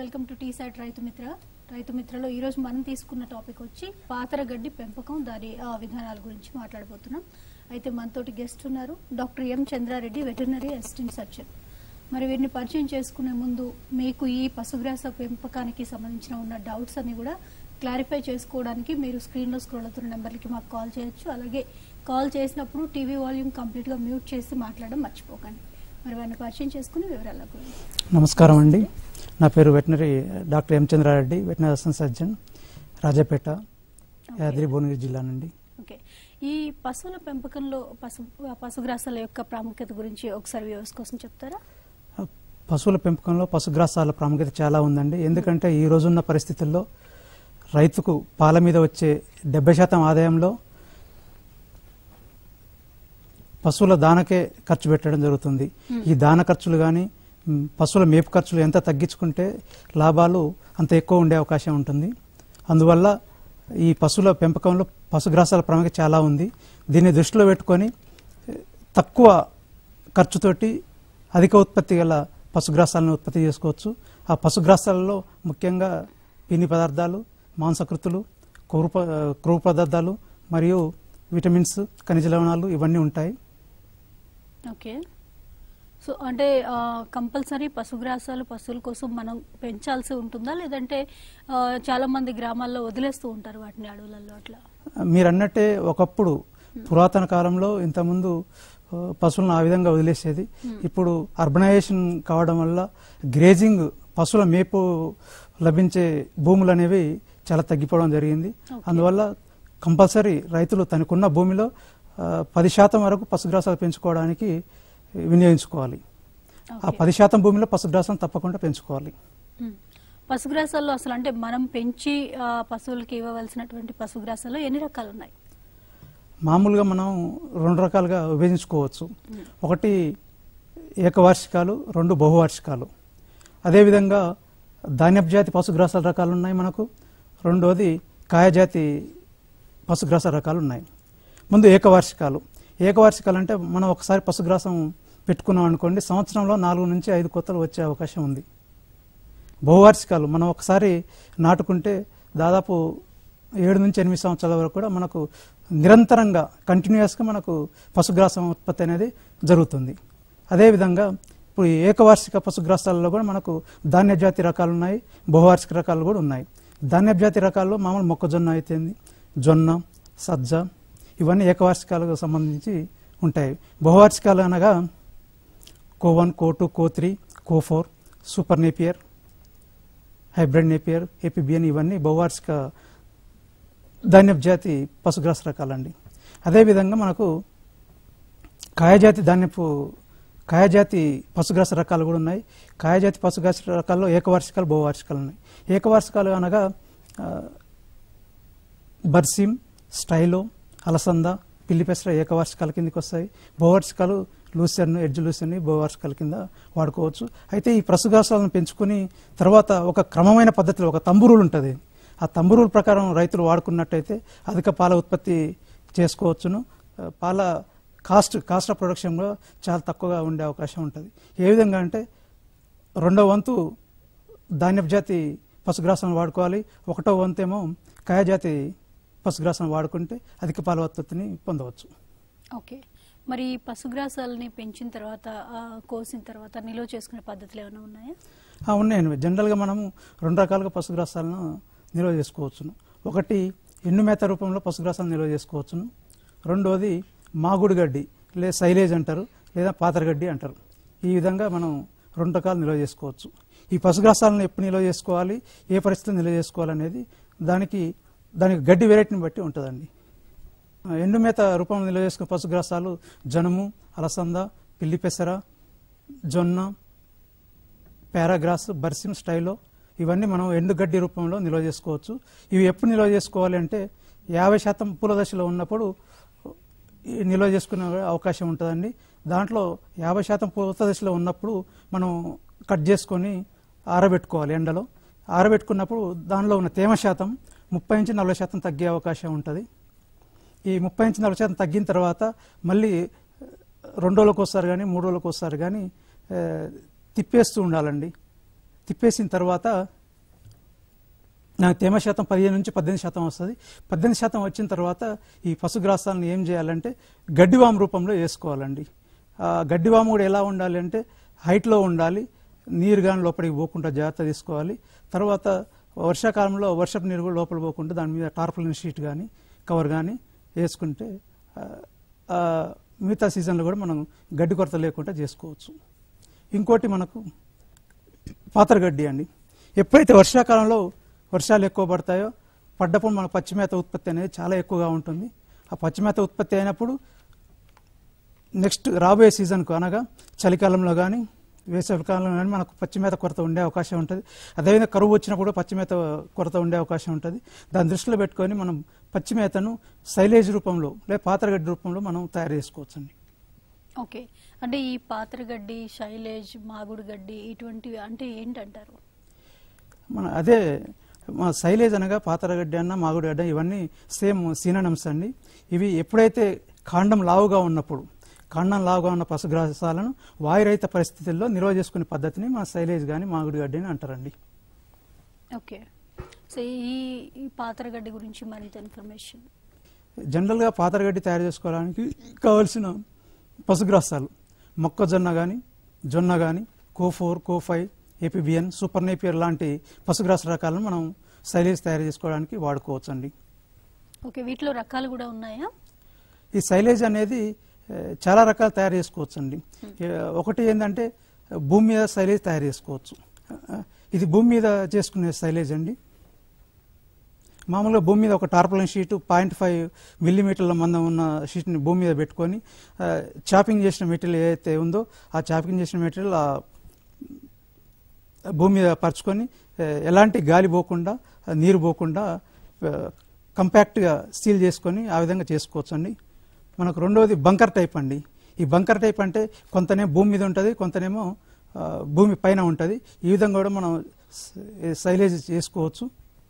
Welcome to tea site రైతు మిత్ర రైతు మిత్రలో ఈ రోజు మనం తీసుకున్న టాపిక్ వచ్చి పాతర గడ్డి పెంపకం దాని ఆ, విధానాల గురించి మాట్లాడబోతున్నాం అయితే మనతోటి గెస్ట్ ఉన్నారు doctor M Chandrareddy veterinary assistant surgeon మరి వీరిని పరిచయం చేసుకునే ముందు మీకు ఈ పశుగ్రాస పెంపకానికి సంబంధించిన ఉన్న డౌట్స్ అన్ని కూడా క్లారిఫై చేసుకోవడానికి మీరు స్క్రీన్లో స్క్రోల్ అవుతున్న నెంబర్లకి మాకు కాల్ చేయొచ్చు అలాగే కాల్ చేసినప్పుడు టీవీ వాల్యూమ్ కంప్లీట్గా మ్యూట్ చేసి మాట్లాడడం మర్చిపోకండి మరి వారిని పరిచయం చేసుకుని వివరాల గురించి నమస్కారం అండి నా పేరు veterinary doctor M Chandrareddy veterinary assistant surgeon Rajapet Yadagiri Bhuvanagiri జిల్లా నుండి ఓకే ఈ పశువుల పెంపకంలో పశు పశుగ్రాసాల యొక్క ప్రాముఖ్యత గురించి ఒకసారి వ్యూవర్స్ కోసం చెప్తారా పశువుల పెంపకంలో పశుగ్రాసాల ప్రాముఖ్యత చాలా ఉందండి ఎందుకంటే ఈ రోజున్న పరిస్థితుల్లో రైతుకు పాల మీద వచ్చే డెబ్బై శాతం ఆదాయంలో పశువుల దానకే ఖర్చు పెట్టడం జరుగుతుంది Hmm. ఈ దాన ఖర్చులు కానీ పశువుల మేపు ఖర్చులు ఎంత తగ్గించుకుంటే లాభాలు అంత ఎక్కువ ఉండే అవకాశం ఉంటుంది అందువల్ల ఈ పశువుల పెంపకంలో పశుగ్రాసాల ప్రాముఖ్యత చాలా ఉంది దీన్ని దృష్టిలో పెట్టుకొని ఏ, తక్కువ ఖర్చుతోటి అధిక ఉత్పత్తి గల పశుగ్రాసాలను ఉత్పత్తి చేసుకోవచ్చు ఆ పశుగ్రాసాలలో ముఖ్యంగా పీని పదార్థాలు మాంసకృతులు కొవ్వు ప- క్రొవ్వు పదార్థాలు మరియు విటమిన్స్ ఖనిజ లవణాలు ఇవన్నీ ఉంటాయి ఓకే సో అంటే కంపల్సరీ పశుగ్రాసాలు పశువుల కోసం మనం పెంచాల్సి ఉంటుందా లేదంటే ఆ, చాలా మంది గ్రామాల్లో వదిలేస్తూ ఉంటారు వాటిని అడవులలో అట్లా మీరు అన్నట్టే ఒకప్పుడు పురాతన కాలంలో ఇంతకుముందు ఆ, పశువులను ఆ విధంగా వదిలేసేది ఇప్పుడు అర్బనైజేషన్ కావడం వల్ల గ్రేజింగ్ పశువుల మేపు లభించే భూములు అనేవి చాలా తగ్గిపోవడం జరిగింది Okay. అందువల్ల కంపల్సరీ రైతులు తనకున్న భూమిలో ఆ, పది శాతం వరకు పశుగ్రాసాలు పెంచుకోవడానికి వినియోగించుకోవాలి ఆ ఓకే. పది శాతం భూమిలో పశుగ్రాసం తప్పకుండా పెంచుకోవాలి ఉమ్. పశుగ్రాసాల్లో అసలు అంటే మనం పెంచి ఆ, పశువులకి ఇవ్వవలసినటువంటి పశుగ్రాసాలు ఎన్ని రకాలు ఉన్నాయి మామూలుగా మనం రెండు రకాలుగా విభజించుకోవచ్చు ఒకటి ఏకవార్షికాలు రెండు బహువార్షికాలు అదేవిధంగా ధాన్యపు జాతి పశుగ్రాసాల రకాలు ఉన్నాయి మనకు రెండోది కాయజాతి పశుగ్రాసాల రకాలు ఉన్నాయి ముందు ఏకవార్షికాలు ఏకవార్షికాలు అంటే మనం ఒకసారి పశుగ్రాసం పెట్టుకున్నాం అనుకోండి సంవత్సరంలో నాలుగు నుంచి ఐదు కొత్తలు వచ్చే అవకాశం ఉంది బహువార్షికాలు మనం ఒకసారి నాటుకుంటే దాదాపు ఏడు నుంచి ఎనిమిది సంవత్సరాల వరకు కూడా మనకు నిరంతరంగా కంటిన్యూస్గా మనకు పశుగ్రాసం ఉత్పత్తి అనేది జరుగుతుంది అదేవిధంగా ఇప్పుడు ఈ ఏకవార్షిక పశుగ్రాసాలలో కూడా మనకు ధాన్య జాతి రకాలు ఉన్నాయి బహువార్షిక రకాలు కూడా ఉన్నాయి ధాన్య జాతి రకాల్లో మామూలు మొక్కజొన్న అయితేంది జొన్న సజ్జ ఇవన్నీ ఏకవార్షికాలకు సంబంధించి ఉంటాయి బహువార్షికాలు అనగా Co one Co two Co three Co four super Napier hybrid Napier APBN ఇవన్నీ బహువార్షిక ధాన్యపు జాతి పశుగ్రాస రకాలండి అదేవిధంగా మనకు కాయజాతి ధాన్యపు కాయజాతి పశుగ్రాస రకాలు కూడా ఉన్నాయి కాయజాతి పశుగ్రాస రకాల్లో ఏకవార్షికాలు బహువార్షికాలు ఉన్నాయి ఏకవార్షికాలు అనగా ఆ, బర్సిమ్ స్టైలో అలసంద పిల్లిపెసర ఏకవార్షికాల కిందకి వస్తాయి బహువార్షికాలు లూసెన్ ఎడ్జ్ లూసెన్ బహువార్షికాల కింద వాడుకోవచ్చు అయితే ఈ పశుగ్రాసాలను పెంచుకుని తర్వాత ఒక క్రమమైన పద్ధతిలో ఒక తంబురులు ఉంటుంది ఆ తంబురుల ప్రకారం రైతులు వాడుకున్నట్టయితే అధిక పాల ఉత్పత్తి చేసుకోవచ్చును ఆ, పాల కాస్ట్ కాస్ట్ ఆఫ్ ప్రొడక్షన్ కూడా చాలా తక్కువగా ఉండే అవకాశం ఉంటుంది ఏ విధంగా అంటే రెండో వంతు ధాన్యపు జాతి పశుగ్రాసం వాడుకోవాలి ఒకటో వంతేమో కాయజాతి పశుగ్రాసం వాడుకుంటే అధిక పాల ఉత్పత్తిని పొందవచ్చు ఓకే మరి ఈ పశుగ్రాసాలని పెంచిన తర్వాత ఆ, కోసిన తర్వాత నిల్వ చేసుకునే పద్ధతులు ఏమైనా ఉన్నాయా ఆ, ఉన్నాయండి జనరల్గా మనము రెండు రకాలుగా పశుగ్రాసాలను నిల్వ చేసుకోవచ్చును ఒకటి ఎండు మేత రూపంలో పశుగ్రాసాలను నిల్వ చేసుకోవచ్చును రెండోది మాగుడు గడ్డి లేదా సైలేజ్ అంటారు లేదా పాతరగడ్డి అంటారు ఈ విధంగా మనం రెండు రకాలు నిల్వ చేసుకోవచ్చు ఈ పశుగ్రాసాలను ఎప్పుడు నిల్వ చేసుకోవాలి ఏ పరిస్థితుల్లో నిల్వ చేసుకోవాలనేది దానికి దానికి గడ్డి వెరైటీని బట్టి ఉంటుందండి ఆ, ఎండు మేత రూపంలో నిల్వ చేసుకునే పశుగ్రాసాలు జనుము అలసంద పిల్లి పెసర జొన్న పారాగ్రాస్ బర్సిమ్ స్టైలో ఇవన్నీ మనం ఎండుగడ్డి రూపంలో నిల్వ చేసుకోవచ్చు ఇవి ఎప్పుడు నిల్వ చేసుకోవాలి అంటే యాభై శాతం పూల దశలో ఉన్నప్పుడు ఈ నిల్వ చేసుకునే అవకాశం ఉంటుందండి దాంట్లో యాభై శాతం పూత దశలో ఉన్నప్పుడు మనం కట్ చేసుకొని ఆరబెట్టుకోవాలి ఎండలో ఆరబెట్టుకున్నప్పుడు దానిలో ఉన్న తేమ శాతం ముప్పై నుంచి నలభై శాతం తగ్గే అవకాశం ఉంటుంది ఈ ముప్పై నుంచి నలభై శాతం తగ్గిన తర్వాత మళ్ళీ రెండు రోజులకు ఒకసారి కానీ మూడు రోజులకు ఒకసారి కానీ ఆ, తిప్పేస్తూ ఉండాలండి తిప్పేసిన తర్వాత నాకు తేమ శాతం పదిహేను నుంచి పద్దెనిమిది శాతం వస్తుంది పద్దెనిమిది శాతం వచ్చిన తర్వాత ఈ పశుగ్రాసాలను ఏం చేయాలంటే గడ్డివాము రూపంలో వేసుకోవాలండి ఆ గడ్డివాము కూడా ఎలా ఉండాలి అంటే హైట్లో ఉండాలి నీరు కానీ లోపలికి పోకుండా జాగ్రత్త తీసుకోవాలి తర్వాత వర్షాకాలంలో వర్షపు నీరు కూడా లోపల పోకుండా దాని మీద టార్పలిన్ షీట్ కానీ కవర్ కానీ వేసుకుంటే ఆ, ఆ, మిగతా సీజన్లో కూడా మనం గడ్డి కొరత లేకుండా చేసుకోవచ్చు ఇంకోటి మనకు పాతరగడ్డి అండి ఎప్పుడైతే వర్షాకాలంలో వర్షాలు ఎక్కువ పడతాయో పడ్డప్పుడు మన పచ్చిమేత ఉత్పత్తి అనేది చాలా ఎక్కువగా ఉంటుంది ఆ పచ్చిమేత ఉత్పత్తి అయినప్పుడు నెక్స్ట్ రాబోయే సీజన్కు అనగా చలికాలంలో కానీ వేసవికాలంలో కానీ మనకు పచ్చిమేత కొరత ఉండే అవకాశం ఉంటుంది అదేవిధంగా కరువు వచ్చినప్పుడు పచ్చిమేత కొరత ఉండే అవకాశం ఉంటుంది దాన్ని దృష్టిలో పెట్టుకొని మనం పచ్చిమేతను సైలేజ్ రూపంలో లేదా పాతరగడ్డి రూపంలో మనం తయారు చేసుకోవచ్చండి ఓకే అంటే ఈ పాత్రగడ్డి శైలేజ్ మాగుడు గడ్డి ఇటువంటివి అంటే ఏంటంటారు మన అదే మా సైలేజ్ అనగా పాతరగడ్డి అన్న మాగుడి గడ్డ ఇవన్నీ సేమ్ సీననమ్స్ అండి ఇవి ఎప్పుడైతే కాండం లావుగా ఉన్నప్పుడు కాండం లావుగా ఉన్న పశుగ్రాసాలను వాయురహిత పరిస్థితుల్లో నిల్వ చేసుకునే పద్ధతిని మా సైలేజ్ కానీ మాగుడి గడ్డి అని అంటారండి ఓకే సో ఈ ఈ పాత్రగడ్డి గురించి మరింత ఇన్ఫర్మేషన్ జనరల్గా పాతరగడ్డి తయారు చేసుకోవడానికి కావలసిన పశుగ్రాసాలు మొక్కజొన్న కానీ జొన్న కానీ Co four Co five APBN super Napier లాంటి పశుగ్రాస రకాలను మనం సైలేజ్ తయారు చేసుకోవడానికి వాడుకోవచ్చండి ఓకే వీటిలో రకాలు కూడా ఉన్నాయా ఈ సైలేజ్ అనేది ఏ, చాలా రకాలు తయారు చేసుకోవచ్చు అండి ఒకటి ఏంటంటే భూమి మీద సైలేజ్ తయారు చేసుకోవచ్చు ఆ, ఇది భూమి మీద చేసుకునే సైలేజ్ అండి మామూలుగా భూమి మీద ఒక టార్పలిన్ షీటు పాయింట్ ఫైవ్ మిల్లీమీటర్ల మందం ఉన్న షీట్ని భూమి మీద పెట్టుకొని ఆ, చాపింగ్ చేసిన మెటీరియల్ ఏదైతే ఉందో ఆ చాపింగ్ చేసిన మెటీరియల్ ఆ భూమి మీద పరుచుకొని ఆ, ఎలాంటి గాలి పోకుండా ఆ, నీరు పోకుండా ఆ, కంపాక్ట్గా సీల్ చేసుకొని ఆ విధంగా చేసుకోవచ్చు అండి మనకు రెండవది బంకర్ టైప్ అండి ఈ బంకర్ టైప్ అంటే కొంతనేమో భూమి మీద ఉంటుంది కొంతనేమో ఆ, భూమి పైన ఉంటుంది ఈ విధంగా కూడా మనం స- సైలేజ్ చేసుకోవచ్చు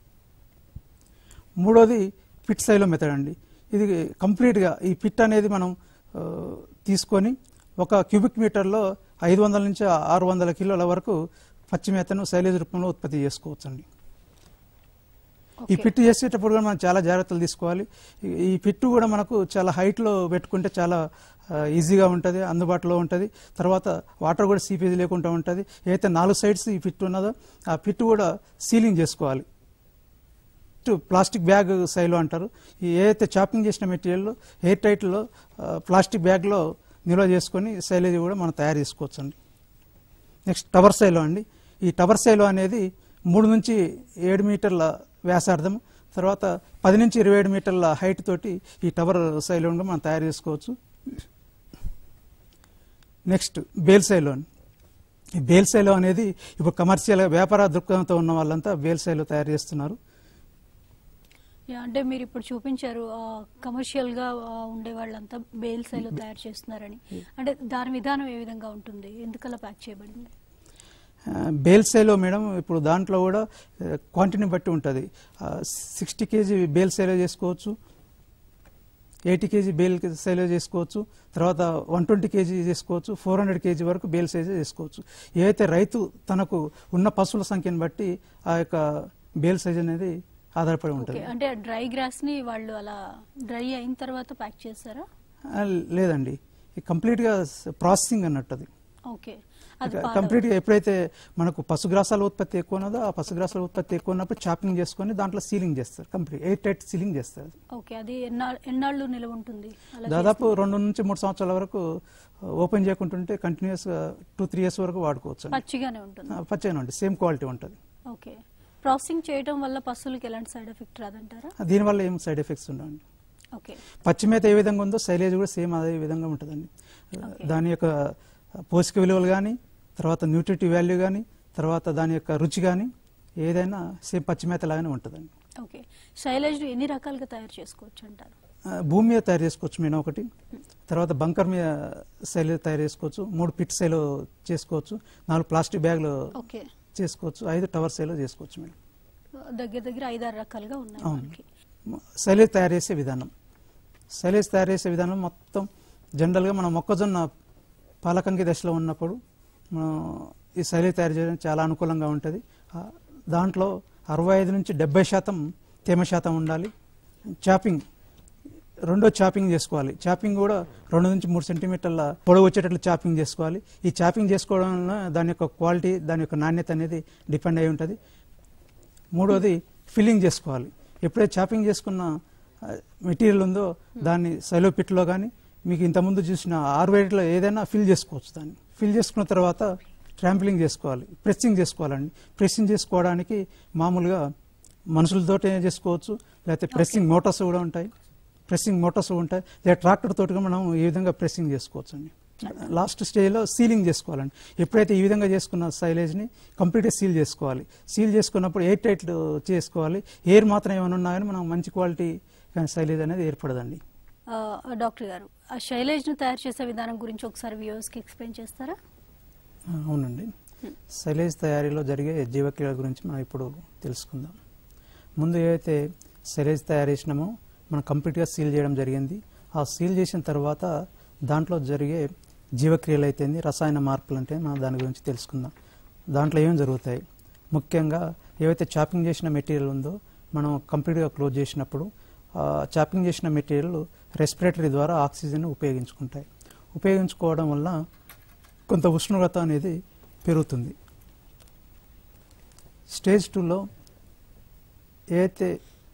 మూడోది పిట్ సైలో మెథడ్ అండి ఇది కంప్లీట్గా ఈ పిట్ అనేది మనం ఆ, తీసుకొని ఒక క్యూబిక్ మీటర్లో ఐదు వందల నుంచి ఆరు వందల కిలోల వరకు పచ్చిమేతను సైలేజ్ రూపంలో ఉత్పత్తి చేసుకోవచ్చు అండి ఈ ఓకే. పిట్టు చేసేటప్పుడు కూడా మనం చాలా జాగ్రత్తలు తీసుకోవాలి ఈ- ఈ పిట్టు కూడా మనకు చాలా హైట్లో పెట్టుకుంటే చాలా ఆ, ఈజీగా ఉంటుంది అందుబాటులో ఉంటుంది తర్వాత వాటర్ కూడా సీపేజ్ లేకుండా ఉంటుంది ఏదైతే నాలుగు సైడ్స్ ఈ పిట్టు ఉన్నదో ఆ పిట్టు కూడా సీలింగ్ చేసుకోవాలి టు ప్లాస్టిక్ బ్యాగ్ సైలో అంటారు ఈ ఏదైతే చాపింగ్ చేసిన మెటీరియల్ ఎయిర్ టైట్లో ప్లాస్టిక్ బ్యాగ్లో నిల్వ చేసుకొని సైలేజ్ కూడా మనం తయారు చేసుకోవచ్చు అండి నెక్స్ట్ టవర్ సైలో అండి ఈ టవర్ సైలో అనేది మూడు నుంచి ఏడు మీటర్ల వ్యాసార్థం తర్వాత పది నుంచి ఇరవై ఏడు మీటర్ల హైట్ తోటి ఈ టవర్ సైలో కూడా మనం తయారు చేసుకోవచ్చు నెక్స్ట్ బేల్ సైలో అండి ఈ బేల్ సైలో అనేది ఇప్పుడు కమర్షియల్ వ్యాపార దృక్పథంతో ఉన్న వాళ్ళంతా బేల్ సైలో తయారు చేస్తున్నారు యా, అంటే మీరు ఇప్పుడు చూపించారు కమర్షియల్ గా ఆ, ఉండే వాళ్ళంతా బేల్ సైలో తయారు చేస్తున్నారని అంటే దాని విధానం ఏ విధంగా ఉంటుంది ఎందుకలా ప్యాక్ చేయబడింది బేల్ సైలో మేడం ఇప్పుడు దాంట్లో కూడా క్వాంటిటీని బట్టి ఉంటుంది సిక్స్టీ కేజీ బేల్ సైలో చేసుకోవచ్చు ఎయిటీ కేజీ బేల్ సైలో చేసుకోవచ్చు తర్వాత వన్ ట్వంటీ కేజీ చేసుకోవచ్చు ఫోర్ హండ్రెడ్ కేజీ వరకు బేల్ సైజ్ చేసుకోవచ్చు ఏదైతే రైతు తనకు ఉన్న పశువుల సంఖ్యను బట్టి ఆ యొక్క బేల్ సైజ్ అనేది ఆధారపడి ఓకే ఉంటుంది అంటే డ్రై గ్రాస్ ని వాళ్ళు అలా డ్రై అయిన తర్వాత ప్యాక్ చేస్తారా ఆ, లేదండి కంప్లీట్గా ప్రాసెసింగ్ అన్నట్టు అది ఓకే అది కంప్లీట్ గా ఎప్పుడైతే మనకు పశుగ్రాసాల ఉత్పత్తి ఎక్కువ ఉన్నదో ఆ పశుగ్రాసాల ఉత్పత్తి ఎక్కువ ఉన్నప్పుడు చాపింగ్ చేసుకొని దాంట్లో సీలింగ్ చేస్తారు కంప్లీట్ ఎయిట్ టైట్ సీలింగ్ చేస్తారు ఓకే అది ఎన్నా ఎన్నాళ్ళు నిలవ ఉంటుంది అలా దాదాపు రెండు నుంచి మూడు సంవత్సరాల వరకు ఓపెన్ చేయకుంటుంటే కంటిన్యూస్ గా టూ త్రీ ఇయర్స్ వరకు వాడుకోవచ్చు చేస్తే పచ్చిగానే ఉంటుంది పచ్చగా ఉంటుంది సేమ్ క్వాలిటీ ఉంటుంది ఓకే ప్రాసెసింగ్ చేయడం వల్ల పశువులకి ఎలాంటి సైడ్ ఎఫెక్ట్ రాదంటారా దీనివల్ల ఏం సైడ్ ఎఫెక్ట్స్ ఉండవండి ఓకే పచ్చి మేత ఏ విధంగా ఉందో సైలేజ్ కూడా సేమ్ అదే విధంగా ఉంటుందండి Okay. దాని యొక్క పోషక విలువలు కానీ తర్వాత న్యూట్రిటివ్ వాల్యూ కానీ తర్వాత దాని యొక్క రుచి కానీ ఏదైనా సేమ్ పచ్చి మేత లాగానే ఉంటుందండి ఓకే శైలేజ్ ఎన్ని రకాలుగా తయారు చేసుకోవచ్చు అంటారు ఆ, భూమి మీద తయారు చేసుకోవచ్చు మేము ఒకటి తర్వాత బంకర్ మీద శైలి తయారు చేసుకోవచ్చు మూడు పిట్ శైలు చేసుకోవచ్చు నాలుగు ప్లాస్టిక్ బ్యాగులు ఓకే చేసుకోవచ్చు ఐదు టవర్ శైలు చేసుకోవచ్చు మేడం దగ్గర దగ్గర ఐదారు రకాలుగా ఉన్నాయి అవును. మనకి శైలేజ్ తయారు చేసే విధానం శైలేజ్ తయారు చేసే విధానం మొత్తం జనరల్గా మనం మొక్కజొన్న పాలకంకి దశలో ఉన్నప్పుడు మనం ఈ శైలి తయారు చేయడానికి చాలా అనుకూలంగా ఉంటుంది ఆ, దాంట్లో అరవై ఐదు నుంచి డెబ్బై శాతం తేమ శాతం ఉండాలి చాపింగ్ రెండో చాపింగ్ చేసుకోవాలి చాపింగ్ కూడా రెండు నుంచి మూడు సెంటీమీటర్ల పొడవు వచ్చేటట్లు చాపింగ్ చేసుకోవాలి ఈ చాపింగ్ చేసుకోవడం వలన దాని యొక్క క్వాలిటీ దాని యొక్క నాణ్యత అనేది డిపెండ్ అయి ఉంటుంది మూడోది ఫిల్లింగ్ చేసుకోవాలి ఎప్పుడైతే చాపింగ్ చేసుకున్న మెటీరియల్ ఉందో దాన్ని సైలో పిట్లో కానీ మీకు ఇంతకుముందు చూసిన ఆర్వేట్లో ఏదైనా ఫిల్ చేసుకోవచ్చు దాన్ని ఫిల్ చేసుకున్న తర్వాత ట్రాంప్లింగ్ చేసుకోవాలి ప్రెస్సింగ్ చేసుకోవాలండి ప్రెస్సింగ్ చేసుకోవడానికి మామూలుగా మనుషులతోటే చేసుకోవచ్చు లేకపోతే ప్రెస్సింగ్ మోటార్స్ కూడా ఉంటాయి ప్రెస్సింగ్ మోటార్స్ ఉంటాయి లేదా ట్రాక్టర్ తోటి కూడా మనం ఈ విధంగా ప్రెస్సింగ్ చేసుకోవచ్చు అండి లాస్ట్ స్టేజ్లో సీలింగ్ చేసుకోవాలండి ఎప్పుడైతే ఈ విధంగా చేసుకున్న సైలేజ్ని కంప్లీట్గా సీల్ చేసుకోవాలి సీల్ చేసుకున్నప్పుడు ఎయిర్ టైట్ చేసుకోవాలి ఎయిర్ మాత్రం ఏమైనా ఉన్నా కానీ మనం మంచి క్వాలిటీ కానీ సైలేజ్ అనేది ఏర్పడదండి ఆ, డాక్టర్ గారు ఆ శైలేజ్ ను తయారు చేసే విధానం గురించి ఒకసారి వ్యూవర్స్ కి ఎక్స్ప్లెయిన్ చేస్తారా ఆ, అవునండి సైలేజ్ తయారీలో జరిగే జీవక్రియల గురించి మనం ఇప్పుడు తెలుసుకుందాం ముందు ఏవైతే సైలేజ్ తయారు చేసినామో మనం కంప్లీట్గా సీల్ చేయడం జరిగింది ఆ సీల్ చేసిన తర్వాత దాంట్లో జరిగే జీవక్రియలు అయితేంది రసాయన మార్పులు అంటే మనం దాని గురించి తెలుసుకుందాం దాంట్లో ఏం జరుగుతాయి ముఖ్యంగా ఏవైతే చాపింగ్ చేసిన మెటీరియల్ ఉందో మనం కంప్లీట్గా క్లోజ్ చేసినప్పుడు ఆ చాపింగ్ చేసిన మెటీరియల్ రెస్పిరేటరీ ద్వారా ఆక్సిజన్ ఉపయోగించుకుంటాయి ఉపయోగించుకోవడం వల్ల కొంత ఉష్ణోగ్రత అనేది పెరుగుతుంది స్టేజ్ టూలో ఏదైతే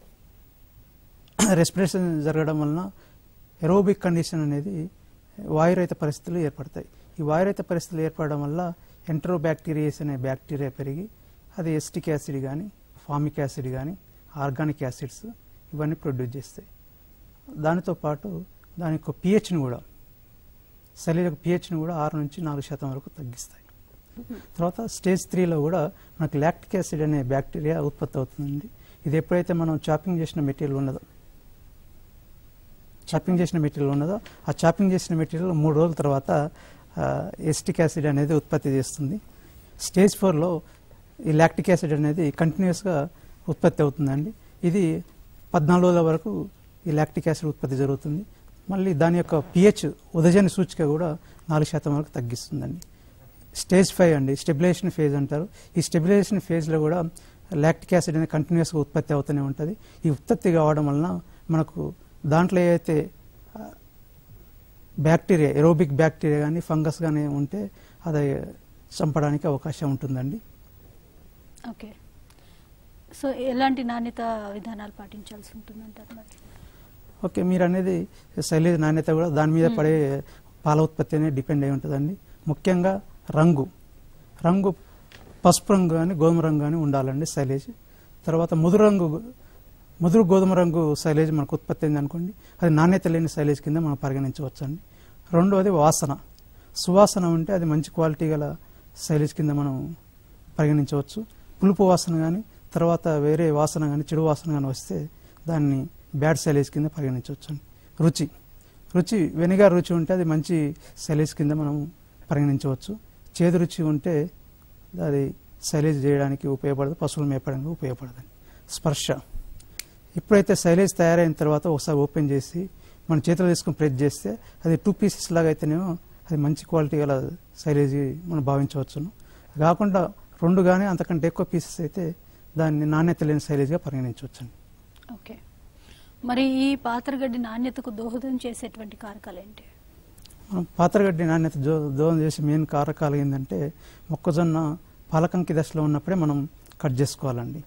రెస్పిరేషన్ జరగడం వలన ఎరోబిక్ కండిషన్ అనేది వాయురహిత పరిస్థితులు ఏర్పడతాయి ఈ వాయురహిత పరిస్థితులు ఏర్పడడం వల్ల ఎంట్రోబ్యాక్టీరియాస్ అనే బ్యాక్టీరియా పెరిగి అది ఎస్టిక్ యాసిడ్ కానీ ఫామిక్ యాసిడ్ కానీ ఆర్గానిక్ యాసిడ్స్ ఇవన్నీ ప్రొడ్యూస్ చేస్తాయి దానితో పాటు దాని యొక్క పిహెచ్ని కూడా శరీర పిహెచ్ని కూడా ఆరు నుంచి నాలుగు శాతం వరకు తగ్గిస్తాయి తర్వాత స్టేజ్ త్రీలో కూడా మనకు లాక్టిక్ యాసిడ్ అనే బ్యాక్టీరియా ఉత్పత్తి అవుతుంది ఇది ఎప్పుడైతే మనం చాపింగ్ చేసిన మెటీరియల్ ఉన్నదో చాపింగ్ చేసిన మెటీరియల్ ఉన్నదో ఆ చాపింగ్ చేసిన మెటీరియల్ మూడు రోజుల తర్వాత ఎస్టిక్ యాసిడ్ అనేది ఉత్పత్తి చేస్తుంది స్టేజ్ ఫోర్లో ఈ లాక్టిక్ యాసిడ్ అనేది కంటిన్యూస్గా ఉత్పత్తి అవుతుందండి ఇది పద్నాలుగు రోజుల వరకు ఈ లాక్టిక్ యాసిడ్ ఉత్పత్తి జరుగుతుంది మళ్ళీ దాని యొక్క పిహెచ్ ఉదజన సూచిక కూడా నాలుగు శాతం వరకు తగ్గిస్తుందండి స్టేజ్ ఫైవ్ అండి స్టెబిలైజేషన్ ఫేజ్ అంటారు ఈ స్టెబిలైజేషన్ ఫేజ్లో కూడా లాక్టిక్ యాసిడ్ అనేది కంటిన్యూస్గా ఉత్పత్తి అవుతూనే ఉంటుంది ఈ ఉత్పత్తి కావడం వలన మనకు దాంట్లో ఏదైతే ఆ, బ్యాక్టీరియా ఎరోబిక్ బ్యాక్టీరియా కానీ ఫంగస్ కానీ ఉంటే అది చంపడానికి అవకాశం ఉంటుందండి ఓకే సో ఎలాంటి నాణ్యత విధానాలు పాటించాల్సి ఉంటుందంటారు మరి ఓకే మీరు అనేది శైలేజ్ నాణ్యత కూడా దాని మీద పడే పాల ఉత్పత్తి అనేది డిపెండ్ అయి ఉంటుందండి ముఖ్యంగా రంగు రంగు పసుపు రంగు కానీ గోధుమ రంగు కానీ ఉండాలండి శైలేజ్ తర్వాత ముదురు రంగు ముదురు గోధుమ రంగు శైలేజ్ మనకు ఉత్పత్తి అయింది అనుకోండి అది నాణ్యత లేని శైలేజ్ కింద మనం పరిగణించవచ్చు అండి రెండవది వాసన సువాసన ఉంటే అది మంచి క్వాలిటీ గల శైలేజ్ కింద మనం పరిగణించవచ్చు పులుపు వాసన కానీ తర్వాత వేరే వాసన కానీ చెడు వాసన కానీ వస్తే దాన్ని బ్యాడ్ సైలేజ్ కింద పరిగణించవచ్చు అండి రుచి రుచి వెనిగర్ రుచి ఉంటే అది మంచి సైలేజ్ కింద మనం పరిగణించవచ్చు చేదు రుచి ఉంటే అది సైలేజ్ చేయడానికి ఉపయోగపడదు పశువులు మేపడానికి ఉపయోగపడదండి స్పర్శ ఎప్పుడైతే సైలేజ్ తయారైన తర్వాత ఒకసారి ఓపెన్ చేసి మన చేతిలో తీసుకుని ప్రెస్ చేస్తే అది టూ పీసెస్ లాగా అయితేనేమో అది మంచి క్వాలిటీ గల సైలేజ్ మనం భావించవచ్చును కాకుండా రెండు కానీ అంతకంటే ఎక్కువ పీసెస్ అయితే దాన్ని నాణ్యత లేని సైలేజ్గా పరిగణించవచ్చండి ఓకే మరి ఈ పాత్రగడ్డి నాణ్యతకు దోహదం చేసేటువంటి కారకాలు ఏంటి మనం పాత్రగడ్డి నాణ్యత జో దోహదం చేసే మెయిన్ కారకాలు ఏంటంటే మొక్కజొన్న పాలకంకి దశలో ఉన్నప్పుడే మనం కట్ చేసుకోవాలండి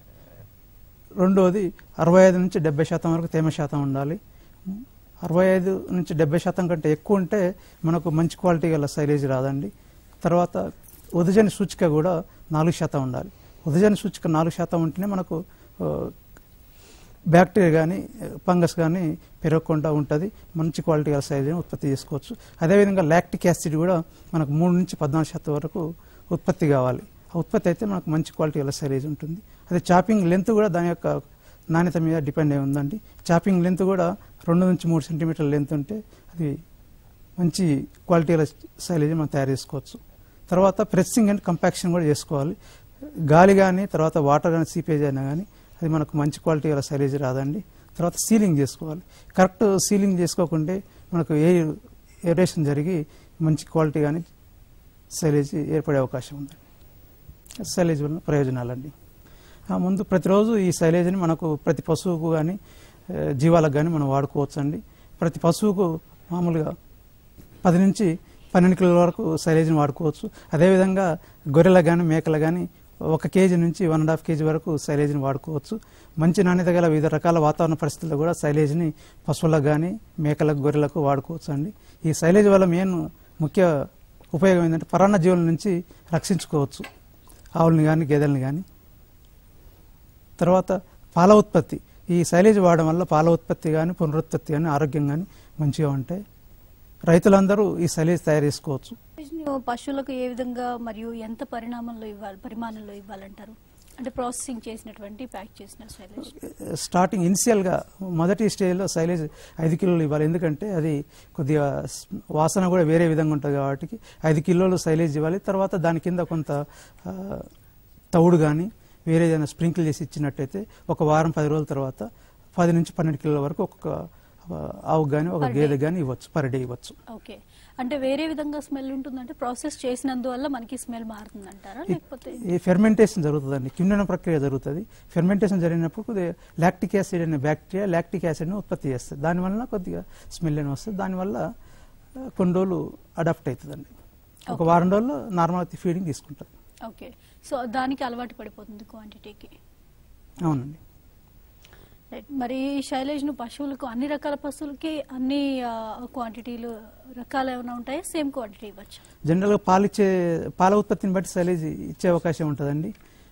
రెండోది అరవై ఐదు నుంచి డెబ్బై శాతం వరకు తేమ శాతం ఉండాలి అరవై ఐదు నుంచి డెబ్బై శాతం కంటే ఎక్కువ ఉంటే మనకు మంచి క్వాలిటీ గల సైలేజ్ రాదండి తర్వాత ఉదజని సూచిక కూడా నాలుగు శాతం ఉండాలి ఉదజని సూచిక నాలుగు శాతం ఉంటేనే మనకు ఆ, బ్యాక్టీరియా కానీ ఫంగస్ కానీ పెరగకుండా ఉంటుంది మంచి క్వాలిటీ గల సైజుని ఉత్పత్తి చేసుకోవచ్చు అదేవిధంగా లాక్టిక్ యాసిడ్ కూడా మనకు మూడు నుంచి పద్నాలుగు శాతం వరకు ఉత్పత్తి కావాలి ఆ ఉత్పత్తి అయితే మనకు మంచి క్వాలిటీ గల సైజ్ ఉంటుంది అదే చాపింగ్ లెంత్ కూడా దాని యొక్క నాణ్యత మీద డిపెండ్ అయి ఉందండి చాపింగ్ లెంత్ కూడా రెండు నుంచి మూడు సెంటీమీటర్ల లెంత్ ఉంటే అది మంచి క్వాలిటీ గల సైలేజ్ మనం తయారు చేసుకోవచ్చు తర్వాత ప్రెస్సింగ్ అండ్ కంపాక్షన్ కూడా చేసుకోవాలి గాలి కానీ తర్వాత వాటర్ కానీ సీపేజ్ అయినా కానీ అది మనకు మంచి క్వాలిటీ గల సైలేజ్ రాదండి తర్వాత సీలింగ్ చేసుకోవాలి కరెక్ట్ సీలింగ్ చేసుకోకుంటే మనకు ఎయిర్ ఏరేషన్ జరిగి మంచి క్వాలిటీ కానీ సైలేజ్ ఏర్పడే అవకాశం ఉంది సైలేజ్ వలన ప్రయోజనాలండి ఆ ముందు ప్రతిరోజు ఈ సైలేజ్ని మనకు ప్రతి పశువుకు కానీ జీవాలకు కానీ మనం వాడుకోవచ్చు అండి ప్రతి పశువుకు మామూలుగా పది నుంచి పన్నెండు కిలోల వరకు సైలేజ్ని వాడుకోవచ్చు అదేవిధంగా గొర్రెలకు కానీ మేకలకు కానీ ఒక కేజీ నుంచి వన్ అండ్ హాఫ్ కేజీ వరకు సైలేజ్ని వాడుకోవచ్చు మంచి నాణ్యత గల వివిధ రకాల వాతావరణ పరిస్థితుల్లో కూడా సైలేజ్ని పశువులకు కానీ మేకలకు గొర్రెలకు వాడుకోవచ్చు అండి ఈ సైలేజ్ వల్ల మెయిన్ ముఖ్య ఉపయోగం ఏంటంటే పరాన్న జీవుల నుంచి రక్షించుకోవచ్చు ఆవుల్ని కానీ గేదెల్ని కానీ తర్వాత పాల ఉత్పత్తి ఈ సైలేజ్ వాడడం వల్ల పాల ఉత్పత్తి కానీ పునరుత్పత్తి కానీ ఆరోగ్యం కానీ మంచిగా ఉంటాయి రైతులందరూ ఈ సైలేజ్ తయారు చేసుకోవచ్చు ని పశువులకు ఏ విధంగా మరియు ఎంత పరిణామంలో ఇవ్వాలి పరిమాణంలో ఇవ్వాలంటారు అంటే ప్రాసెసింగ్ చేసినటువంటి ప్యాక్ చేసిన సైలేజ్ స్టార్టింగ్ ఇనిషియల్గా మొదటి స్టేజ్లో సైలేజ్ ఐదు కిలోలు ఇవ్వాలి ఎందుకంటే అది కొద్దిగా స్- వాసన కూడా వేరే విధంగా ఉంటుంది కాబట్టి ఐదు కిలోలు సైలేజ్ ఇవ్వాలి తర్వాత దాని కింద కొంత ఆ, తవుడు కానీ వేరే ఏదైనా స్ప్రింకిల్ చేసి ఇచ్చినట్టయితే ఒక వారం పది రోజుల తర్వాత పది నుంచి పన్నెండు కిలోల వరకు ఒక్కొక్క ఆ, ఆవుకు కానీ ఒక Per day. గేదె కానీ ఇవ్వచ్చు పర్ డే ఇవ్వచ్చు ఓకే అంటే వేరే విధంగా స్మెల్ ఉంటుందంటే ప్రాసెస్ చేసినందువల్ల మనకి స్మెల్ మారుతుందంటారా లేకపోతే ఈ ఫెర్మెంటేషన్ జరుగుతుందండి కిండన ప్రక్రియ జరుగుతుంది ఫెర్మెంటేషన్ జరిగినప్పుడు కొద్దిగా లాక్టిక్ యాసిడ్ అనే బ్యాక్టీరియా లాక్టిక్ యాసిడ్ని ఉత్పత్తి చేస్తుంది దానివల్ల కొద్దిగా స్మెల్ అని వస్తుంది దానివల్ల ఆ, కొన్ని రోజులు అడాప్ట్ అవుతుందండి ఒక Okay. వారం రోజుల్లో నార్మల్ ఫీడింగ్ తీసుకుంటుంది ఓకే సో దానికి అలవాటు పడిపోతుంది క్వాంటిటీకి అవునండి రైట్ మరి ఈ శైలేజ్ను పశువులకు అన్ని రకాల పశువులకి అన్ని క్వాంటిటీలు రకాలు ఏమైనా ఉంటాయా సేమ్ క్వాంటిటీ ఇవ్వచ్చు జనరల్గా పాలు ఇచ్చే పాల ఉత్పత్తిని బట్టి సైలేజ్ ఇచ్చే అవకాశం ఉంటుందండి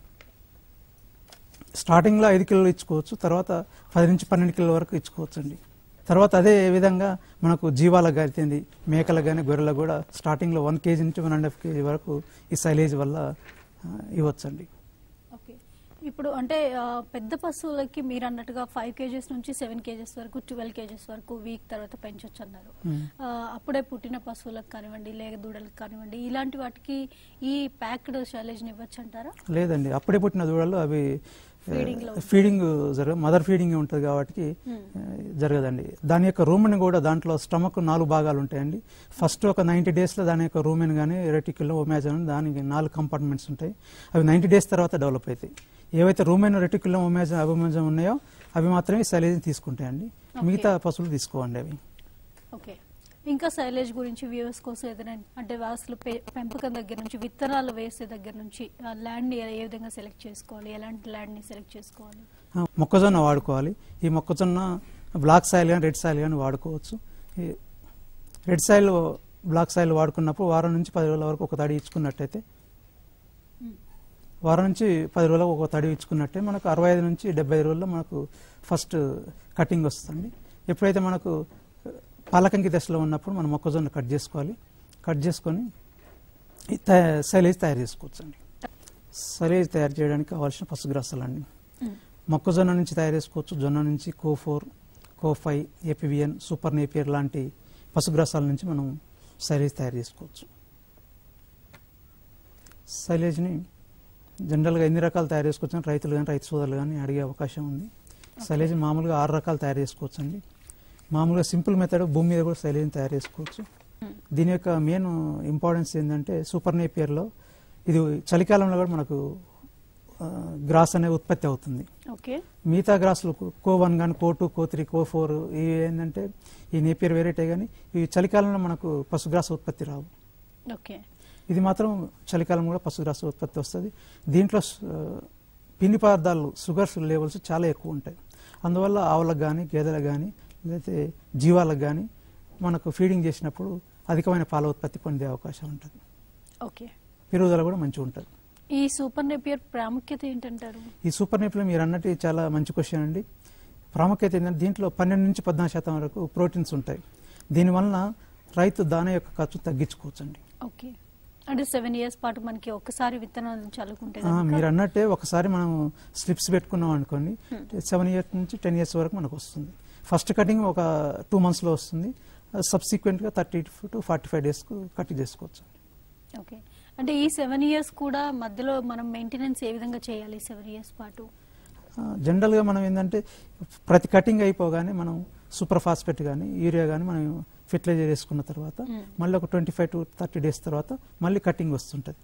స్టార్టింగ్లో ఐదు కిలోలు ఇచ్చుకోవచ్చు తర్వాత పది నుంచి పన్నెండు కిలోల వరకు ఇచ్చుకోవచ్చు అండి తర్వాత అదే విధంగా మనకు జీవాలకు గారితేంది మేకలకు కానీ గొర్రెలకు కూడా స్టార్టింగ్లో వన్ కేజీ నుంచి వన్ అండ్ హాఫ్ కేజీ వరకు ఈ సైలేజ్ వల్ల ఆ, ఇవ్వచ్చండి ఓకే ఇప్పుడు అంటే ఆ, పెద్ద పశువులకి మీరు అన్నట్టుగా ఫైవ్ కేజెస్ నుంచి సెవెన్ కేజెస్ వరకు ట్వెల్వ్ కేజెస్ వరకు వీక్ తర్వాత పెంచొచ్చు అన్నారు మ్మ్. ఆ, అప్పుడే పుట్టిన పశువులకు కానివ్వండి లేక దూడలకు కానివ్వండి ఇలాంటి వాటికి ఈ ప్యాక్డ్ శైలేజ్ని ఇవ్వచ్చు అంటారా లేదండి అప్పుడే పుట్టిన దూడలు అవి Feeding లో ఫీడింగ్ జరగ మదర్ ఫీడింగ్ ఉంటుంది కాబట్టి Hmm. ఆ, జరగదండి దాని యొక్క రూమ్ని కూడా దాంట్లో స్టమక్ నాలుగు భాగాలు ఉంటాయండి ఫస్ట్ ఒక నైంటీ డేస్లో దాని యొక్క రూమెన్ కానీ రెటిక్యులం ఒమాజన్ దానికి నాలుగు కంపార్ట్మెంట్స్ ఉంటాయి అవి నైంటీ డేస్ తర్వాత డెవలప్ అవుతాయి ఏవైతే రూమెన్ రెటిక్యులం ఒమాజన్ అబొమాజన్ ఉన్నాయో అవి మాత్రమే సైలేజ్ తీసుకుంటాయండి Okay. మిగతా పశువులు తీసుకోవండి అవి ఓకే ఇంకా సైలేజ్ గురించి వ్యూవర్స్ కోసం ఏదైనా అంటే అసలు పె- పెంపకం దగ్గర నుంచి విత్తనాలు వేసే దగ్గర నుంచి ల్యాండ్ ని ఏ విధంగా సెలెక్ట్ చేసుకోవాలి ఎలాంటి ల్యాండ్ ని సెలెక్ట్ చేసుకోవాలి ఆ, మొక్కజొన్న వాడుకోవాలి ఈ మొక్కజొన్న బ్లాక్ సాయిల్ కానీ రెడ్ సాయిల్ కానీ వాడుకోవచ్చు ఈ రెడ్ సాయిల్ బ్లాక్ సాయిల్ వాడుకున్నప్పుడు వారం నుంచి పది రోజుల వరకు ఒక తడి ఇచ్చుకున్నట్టయితే మ్మ్. వారం నుంచి పది రోజులకు ఒక తడి ఇచ్చుకున్నట్టే మనకు అరవై ఐదు నుంచి డెబ్బై ఐదు రోజుల్లో మనకు ఫస్ట్ కటింగ్ వస్తుంది ఎప్పుడైతే మనకు పాలకంకి దశలో ఉన్నప్పుడు మనం మొక్కజొన్న కట్ చేసుకోవాలి కట్ చేసుకొని ఈ తయా- సైలేజ్ తయారు చేసుకోవచ్చు అండి సైలేజ్ తయారు చేయడానికి కావాల్సిన పసుగ్రాసాలు అండి మ్మ్. మొక్కజొన్న నుంచి తయారు చేసుకోవచ్చు జొన్న నుంచి Co four Co five APVN super Napier లాంటి పశుగ్రాసాల నుంచి మనం సైలేజ్ తయారు చేసుకోవచ్చు సైలేజ్ని జనరల్గా ఎన్ని రకాలు తయారు చేసుకోవచ్చు అని రైతులు కానీ రైతు సోదరులు కానీ అడిగే అవకాశం ఉంది సైలేజ్ మామూలుగా ఆరు రకాలు తయారు చేసుకోవచ్చు అండి మామూలుగా సింపుల్ మెథడ్ భూమి మీద కూడా సైలేజ్ని తయారు చేసుకోవచ్చు మ్మ్. దీని యొక్క మెయిన్ ఇంపార్టెన్స్ ఏంటంటే సూపర్ నేపియర్లో ఇది చలికాలంలో కూడా మనకు ఆ, గ్రాస్ అనేది ఉత్పత్తి అవుతుంది ఓకే మిగతా గ్రాసులు కో వన్ కానీ Co two Co three Co four ఇవి ఏంటంటే ఈ నేపియర్ వెరైటీ కానీ ఇవి చలికాలంలో మనకు పశుగ్రాస ఉత్పత్తి రావు ఓకే ఇది మాత్రం చలికాలం కూడా పశుగ్రాస ఉత్పత్తి వస్తుంది దీంట్లో ఆ, పిండి పదార్థాలు షుగర్స్ లెవెల్స్ చాలా ఎక్కువ ఉంటాయి అందువల్ల ఆవులకు కానీ గేదెలకు కానీ లేకపోతే జీవాలకు కానీ మనకు ఫీడింగ్ చేసినప్పుడు అధికమైన పాల ఉత్పత్తి పొందే అవకాశం ఉంటుంది ఓకే పెరుగుదల కూడా మంచిగా ఉంటుంది ఈ సూపర్ నెపియర్ ప్రాముఖ్యత ఏంటంటారు ఈ సూపర్ నేప్లో మీరు అన్నట్టు చాలా మంచి క్వశ్చన్ అండి ప్రాముఖ్యత ఏంటంటే దీంట్లో పన్నెండు నుంచి పద్నాలుగు శాతం వరకు ప్రోటీన్స్ ఉంటాయి దీనివలన రైతు దాన యొక్క ఖర్చు తగ్గించుకోవచ్చండి ఓకే అంటే సెవెన్ ఇయర్స్ పాటు మనకి ఒక్కసారి విత్తనాలు చల్లుకుంటే ఆ, గనుక మీరు అన్నట్టే ఒకసారి మనం స్లిప్స్ పెట్టుకున్నాం అనుకోండి Hmm. సెవెన్ ఇయర్స్ నుంచి టెన్ ఇయర్స్ వరకు మనకు వస్తుంది ఫస్ట్ కటింగ్ ఒక టూ మంత్స్లో వస్తుంది సబ్సిక్వెంట్గా థర్టీ టు ఫార్టీ ఫైవ్ డేస్కు కట్ చేసుకోవచ్చు ఓకే అంటే ఈ సెవెన్ ఇయర్స్ కూడా మధ్యలో మనం మెయింటెనెన్స్ ఏ విధంగా చేయాలి సెవెన్ ఇయర్స్ పాటు ఆ, జనరల్గా మనం ఏంటంటే ప్రతి కటింగ్ అయిపోగానే మనం సూపర్ ఫాస్ఫేట్ కానీ యూరియా కానీ మనం ఫెర్టిలైజర్ వేసుకున్న తర్వాత Hmm. మళ్ళీ ఒక twenty five to thirty days తర్వాత మళ్ళీ కటింగ్ వస్తుంటుంది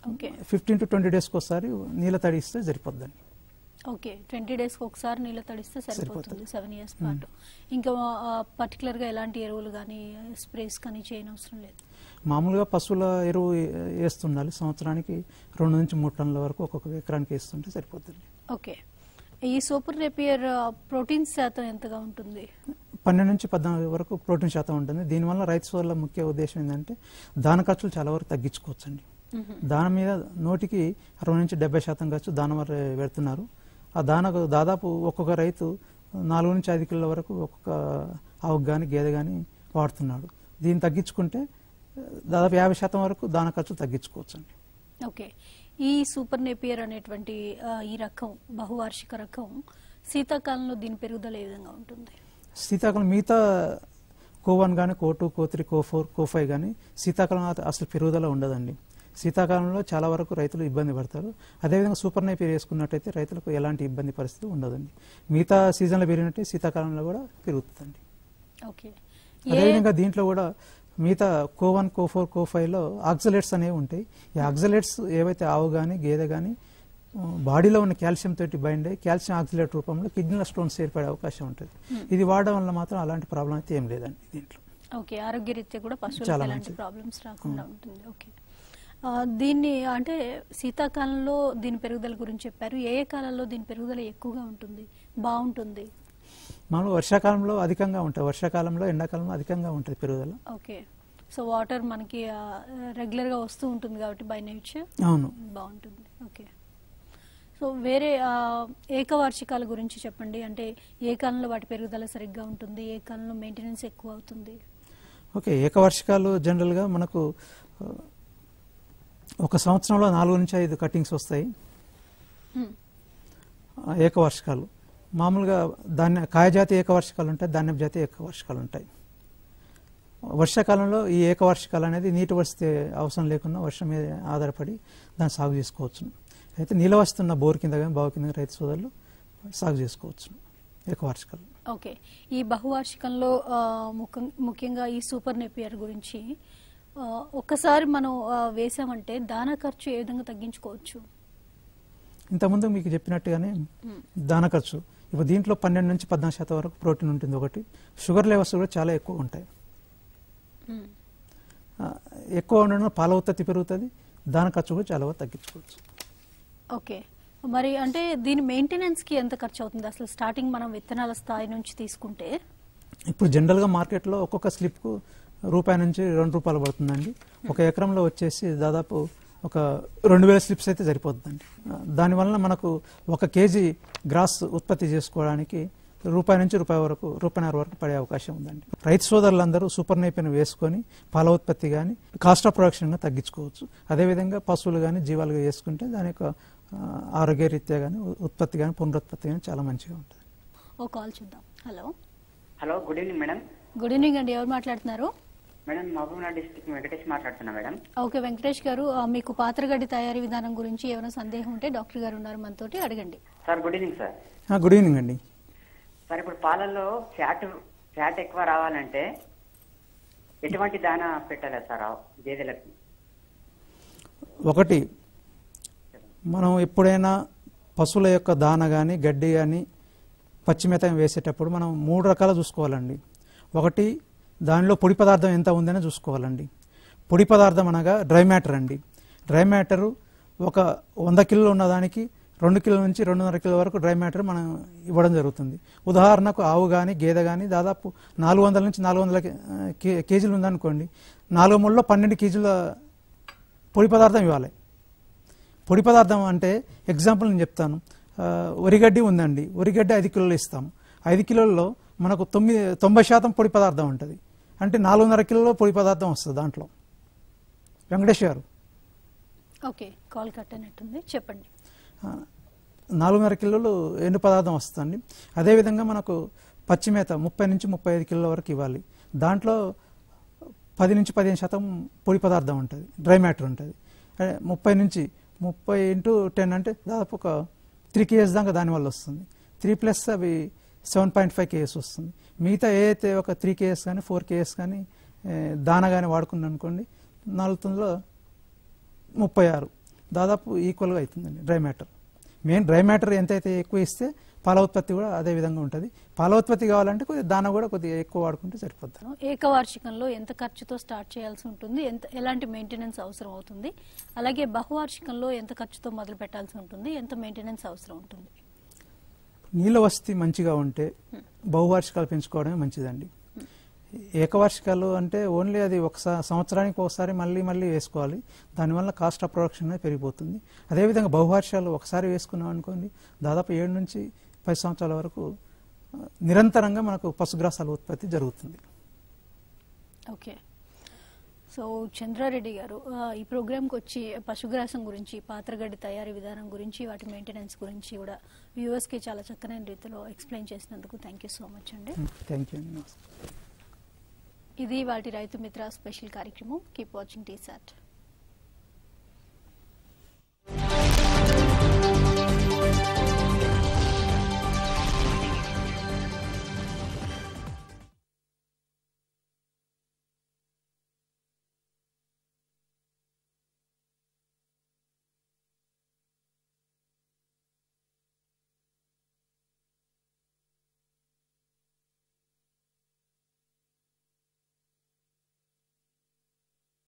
ఓకే ఫిఫ్టీన్ టు ట్వంటీ డేస్కి ఒకసారి నీళ్ళ తడి ఇస్తే సరిపోద్దండి ఓకే ట్వంటీ డేస్కి ఒకసారి నీళ్ళు తడిస్తే సరిపోతుంది సరిపోతుంది. సెవెన్ ఇయర్స్ పాటు ఇంకా పర్టికులర్గా ఎలాంటి ఎరువులు కానీ స్ప్రేస్ కానీ చేయనవసరం లేదు మామూలుగా పశువుల ఎరువు వేస్తుండాలి సంవత్సరానికి రెండు నుంచి మూడు టన్నుల వరకు ఒక్కొక్క ఎకరానికి వేస్తుంటే సరిపోతుంది ఓకే ఈ సూపర్ రేపియర్ ప్రోటీన్ శాతం ఎంతగా ఉంటుంది పన్నెండు నుంచి పద్నాలుగు వరకు ప్రోటీన్ శాతం ఉంటుంది దీనివల్ల రైతు సోదరుల ముఖ్య ఉద్దేశం ఏంటంటే దాన ఖర్చులు చాలా వరకు తగ్గించుకోవచ్చండి మ్మ్. దాని మీద నోటికి అరవై నుంచి డెబ్బై శాతం ఖర్చు దాన వర పెడుతున్నారు ఆ దానకు దాదాపు ఒక్కొక్క రైతు నాలుగు నుంచి ఐదు కిలోల వరకు ఒక్కొక్క ఆవుకు కానీ గేదె కానీ వాడుతున్నాడు దీన్ని తగ్గించుకుంటే దాదాపు యాభై శాతం వరకు దాన ఖర్చు తగ్గించుకోవచ్చండి ఓకే ఈ సూపర్ నేపియర్ అనేటువంటి ఆ, ఈ రకం బహువార్షిక రకం శీతాకాలంలో దీని పెరుగుదల ఏ విధంగా ఉంటుంది శీతాకాలం మిగతా కో వన్ కానీ Co two Co three Co four Co five కానీ శీతాకాలం అత- అసలు పెరుగుదల ఉండదండి శీతాకాలంలో చాలా వరకు రైతులు ఇబ్బంది పడతారు అదేవిధంగా సూపర్ నైపీర్ వేసుకున్నట్టయితే రైతులకు ఎలాంటి ఇబ్బంది పరిస్థితి ఉండదండి మిగతా సీజన్లో పెరిగినట్టే శీతాకాలంలో కూడా పెరుగుతుందండి ఓకే ఏ అదేవిధంగా దీంట్లో కూడా మిగతా కో వన్ కో ఫోర్ కో ఫైవ్లో ఆక్సలేట్స్ అనేవి ఉంటాయి ఈ ఆక్సలేట్స్ ఏవైతే ఆవు కానీ గేదె కానీ బాడీలో ఉన్న కాల్షియం తోటి బైండ్ అయ్యి కాల్షియం ఆక్సిలేట్ రూపంలో కిడ్నీలో స్టోన్స్ ఏర్పడే అవకాశం ఉంటుంది Hmm. ఇది వాడడం వల్ల మాత్రం అలాంటి ప్రాబ్లం అయితే ఏం లేదండి దీంట్లో ఓకే ఆరోగ్యరీత్యా కూడా పశువులకు చాలా ఎలాంటి మంచిది. ప్రాబ్లమ్స్ రాకుండా ఉంటుంది ఓకే ఆ, దీన్ని అంటే శీతాకాలంలో దీని పెరుగుదల గురించి చెప్పారు ఏ ఏ కాలంలో దీని పెరుగుదల ఎక్కువగా ఉంటుంది బాగుంటుంది మామూలుగా వర్షాకాలంలో అధికంగా ఉంటుంది వర్షాకాలంలో ఎండాకాలంలో అధికంగా ఉంటుంది పెరుగుదల ఓకే సో వాటర్ మనకి రెగ్యులర్ గా వస్తూ ఉంటుంది కాబట్టి బై నేచర్ అవును బాగుంటుంది ఓకే సో వేరే ఆ, ఏకవార్షికాల గురించి చెప్పండి అంటే ఏ కాలంలో వాటి పెరుగుదల సరిగ్గా ఉంటుంది ఏ కాలంలో మెయింటెనెన్స్ ఎక్కువ అవుతుంది ఓకే ఏకవార్షికాలు జనరల్గా మనకు ఆ, ఒక సంవత్సరంలో నాలుగు నుంచి ఐదు కటింగ్స్ వస్తాయి Hmm. ఆ, ఏకవార్షికాలు మామూలుగా ధాన్య కాయజాతి ఏకవార్షికాలు ఉంటాయి ధాన్యపు జాతి ఏకవార్షికాలు ఉంటాయి వర్షాకాలంలో ఈ ఏకవార్షికాలు అనేది నీటి వస్తే అవసరం లేకుండా వర్షం మీద ఆధారపడి దాన్ని సాగు చేసుకోవచ్చు అయితే నీళ్ళ వస్తున్న బోర్ కింద కానీ బావు కింద కానీ రైతు సోదరులు సాగు చేసుకోవచ్చు ఏకవార్షికాలు ఓకే ఈ బహువార్షికంలో ఆ, ముఖ్యం- ముఖ్యంగా ఈ సూపర్ నెపియర్ గురించి ఆ, ఒక్కసారి మనం ఆ, వేసామంటే దానా ఖర్చు ఏ విధంగా తగ్గించుకోవచ్చు ఇంతకుముందు మీకు చెప్పినట్టుగానే దాన ఖర్చు ఇప్పుడు దీంట్లో పన్నెండు నుంచి పద్నాలుగు శాతం వరకు ప్రోటీన్ ఉంటుంది ఒకటి షుగర్ లెవెల్స్ కూడా చాలా ఎక్కువ ఉంటాయి మ్మ్. ఆ, ఎక్కువ ఉండడం వల్ల పాల ఉత్పత్తి పెరుగుతుంది దాన ఖర్చు కూడా చాలా వరకు తగ్గించుకోవచ్చు ఓకే మరి అంటే దీని మెయింటెనెన్స్ కి ఎంత ఖర్చు అవుతుంది అసలు స్టార్టింగ్ మనం విత్తనాల స్థాయి నుంచి తీసుకుంటే ఇప్పుడు జనరల్గా మార్కెట్లో ఒక్కొక్క స్లిప్కు రూపాయి నుంచి రెండు రూపాయలు పడుతుందండి ఒక ఎకరంలో వచ్చేసి దాదాపు ఒక రెండు వేల స్లిప్స్ అయితే సరిపోతుందండి ఆ, దానివల్ల మనకు ఒక కేజీ గ్రాస్ ఉత్పత్తి చేసుకోవడానికి రూపాయి నుంచి రూపాయి వరకు రూపాయిన్నర వరకు పడే అవకాశం ఉందండి రైతు సోదరులందరూ సూపర్ నైపిని వేసుకొని పాల ఉత్పత్తి కానీ కాస్ట్ ఆఫ్ ప్రొడక్షన్ తగ్గించుకోవచ్చు అదేవిధంగా పశువులు కానీ జీవాలుగా వేసుకుంటే దాని యొక్క ఆ, ఆరోగ్య రీత్యా కానీ ఉత్పత్తి కానీ పునరుత్పత్తి కానీ చాలా మంచిగా ఉంటుంది ఓ కాల్ చూద్దాం hello hello good evening madam good evening అండి ఎవరు మాట్లాడుతున్నారు మేడం మహబూబ్నగర్ డిస్ట్రిక్ట్ వెంకటేష్ మాట్లాడుతున్నా మేడం ఓకే వెంకటేష్ గారు ఆ, మీకు పాత్రగడ్డి తయారీ విధానం గురించి ఏమైనా సందేహం ఉంటే డాక్టర్ గారు ఉన్నారు మనతోటి అడగండి సార్ గుడ్ ఈవినింగ్ సార్ ఆ, గుడ్ ఈవినింగ్ అండి సార్ ఇప్పుడు పాలల్లో ఫ్యాట్ ఫ్యాట్ ఎక్కువ రావాలంటే ఎటువంటి దానా పెట్టాలి సార్ ఆ గేదెలకు ఒకటి మనం ఎప్పుడైనా పశువుల యొక్క దాన కానీ గడ్డి కానీ పచ్చిమేత వేసేటప్పుడు మనం మూడు రకాలు చూసుకోవాలండి ఒకటి దానిలో పొడి పదార్థం ఎంత ఉందని చూసుకోవాలండి పొడి పదార్థం అనగా డ్రై మ్యాటర్ అండి డ్రై మ్యాటరు ఒక వంద కిలోలు ఉన్నదానికి రెండు కిలోల నుంచి రెండున్నర కిలో వరకు డ్రై మ్యాటర్ మనం ఇవ్వడం జరుగుతుంది ఉదాహరణకు ఆవు కానీ గేదె కానీ దాదాపు నాలుగు వందల నుంచి నాలుగు వందల కే- కే- కేజీలు ఉందనుకోండి నాలుగు ముళ్ళలో పన్నెండు కేజీల పొడి పదార్థం ఇవ్వాలి పొడి పదార్థం అంటే ఎగ్జాంపుల్ నేను చెప్తాను ఆ, వరిగడ్డి ఉందండి వరిగడ్డి ఐదు కిలోలు ఇస్తాం ఐదు కిలోల్లో మనకు తొమ్మిది తొంభై శాతం పొడి పదార్థం ఉంటుంది అంటే నాలుగున్నర కిలోలో పొడి పదార్థం వస్తుంది దాంట్లో వెంకటేష్ గారు ఓకే కాల్ కట్ అయినట్టుంది చెప్పండి ఆ, నాలుగున్నర కిలోలు ఎండు పదార్థం వస్తుంది అదేవిధంగా మనకు పచ్చిమేత ముప్పై నుంచి ముప్పై ఐదు కిలోల వరకు ఇవ్వాలి దాంట్లో పది నుంచి పదిహేను శాతం పొడి పదార్థం ఉంటుంది డ్రై మ్యాటర్ ఉంటుంది అదే ముప్పై నుంచి ముప్పై ఇంటూ టెన్ అంటే దాదాపు ఒక త్రీ కేఎస్ దాకా దానివల్ల వస్తుంది త్రీ ప్లస్ అవి సెవెన్ పాయింట్ ఫైవ్ కేఎస్ వస్తుంది మిగతా ఏ అయితే ఒక త్రీ కేఎస్ కానీ ఫోర్ కేఎస్ కానీ ఏ, దాన కానీ వాడుకున్నాం అనుకోండి నాలుగు తొమ్మిదిలో ముప్పై ఆరు దాదాపు ఈక్వల్గా అవుతుందండి dry matter main dry matter ఎంతైతే ఎక్కువ ఇస్తే పాల ఉత్పత్తి కూడా అదే విధంగా ఉంటుంది పాల ఉత్పత్తి కావాలంటే కొద్దిగా దాన కూడా కొద్దిగా ఎక్కువ వాడుకుంటే సరిపోతుంది ఏకవార్షికంలో ఎంత ఖర్చుతో స్టార్ట్ చేయాల్సి ఉంటుంది ఎంత ఎలాంటి మెయింటెనెన్స్ అవసరం అవుతుంది అలాగే బహువార్షికంలో ఎంత ఖర్చుతో మొదలు పెట్టాల్సి ఉంటుంది ఎంత మెయింటెనెన్స్ అవసరం ఉంటుంది నీళ్ళ వసతి మంచిగా ఉంటే బహువార్షికాలు పెంచుకోవడమే మంచిదండి ఏకవార్షికాలు అంటే ఓన్లీ అది ఒకసారి సంవత్సరానికి ఒకసారి మళ్ళీ మళ్ళీ వేసుకోవాలి దానివల్ల కాస్ట్ ఆఫ్ ప్రొడక్షన్ అనేది పెరిగిపోతుంది అదేవిధంగా బహువార్షాలు ఒకసారి వేసుకున్నాం అనుకోండి దాదాపు ఏడు నుంచి పది సంవత్సరాల వరకు ఆ, నిరంతరంగా మనకు పశుగ్రాసాల ఉత్పత్తి జరుగుతుంది ఓకే సో చంద్రారెడ్డి గారు ఆ, ఈ ప్రోగ్రామ్కి వచ్చి పశుగ్రాసం గురించి పాత్రగడ్డి తయారీ విధానం గురించి వాటి మెయింటెనెన్స్ గురించి కూడా వ్యూవర్స్కి చాలా చక్కనైన రీతిలో ఎక్స్ప్లెయిన్ చేసినందుకు థ్యాంక్ యూ సో మచ్ అండి థ్యాంక్ యూ అండి నమస్తే ఇది వాటి రైతు మిత్ర స్పెషల్ కార్యక్రమం కీప్ వాచింగ్ టీ సాట్